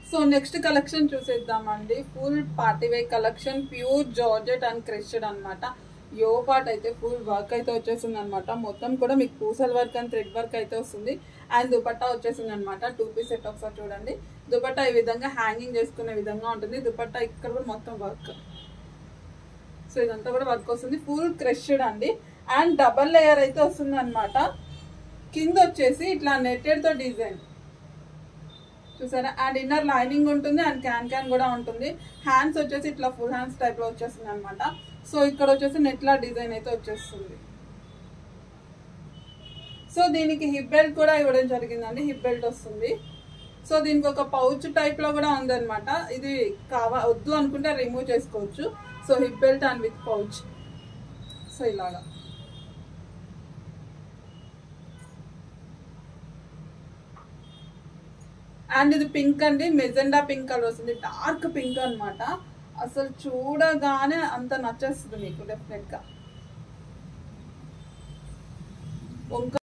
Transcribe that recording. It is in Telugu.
సో నెక్స్ట్ కలెక్షన్ చూసేద్దామండి full party wear collection pure georgette and crested అన్నమాట యో పార్ట్ అయితే ఫుల్ వర్క్ అయితే వచ్చేసింది అనమాట మొత్తం కూడా మీకు పూసల వర్క్ అండ్ థ్రెడ్ వర్క్ అయితే వస్తుంది అండ్ దుపట్టా వచ్చేసింది అనమాట టూ పీస్ సెట్ ఒకసారి చూడండి దుపట్టా ఈ విధంగా హ్యాంగింగ్ చేసుకునే విధంగా ఉంటుంది దుపట్టా ఇక్కడ కూడా మొత్తం వర్క్ సో ఇదంతా కూడా వర్క్ వస్తుంది ఫుల్ క్రష్డ్ అండి అండ్ డబల్ లేయర్ అయితే వస్తుంది అనమాట కింద వచ్చేసి ఇట్లా నెట్టెడ్ తో డిజైన్ చూసారా అండ్ ఇన్నర్ లైనింగ్ ఉంటుంది అండ్ క్యాన్ క్యాన్ కూడా ఉంటుంది హ్యాండ్స్ వచ్చేసి ఇట్లా ఫుల్ హ్యాండ్స్ టైప్ లో వచ్చేస్తుంది అనమాట సో ఇక్కడ వచ్చేసి నెట్లా డిజైన్ అయితే వచ్చేస్తుంది సో దీనికి హిప్ బెల్ట్ కూడా ఇవ్వడం జరిగిందండి హిప్ బెల్ట్ వస్తుంది సో దీనికి ఒక పౌచ్ టైప్ లో కూడా ఉందన్నమాట ఇది కావా వద్దు అనుకుంటే రిమూవ్ చేసుకోవచ్చు so hip belt and with pouch so ఇలాగా అండ్ ఇది పింక్ అండి మెజెండా పింక్ కలర్ వస్తుంది డార్క్ పింక్ అన్నమాట అసలు చూడగానే అంత నచ్చేస్తుంది మీకు డెఫినెట్ గా వంక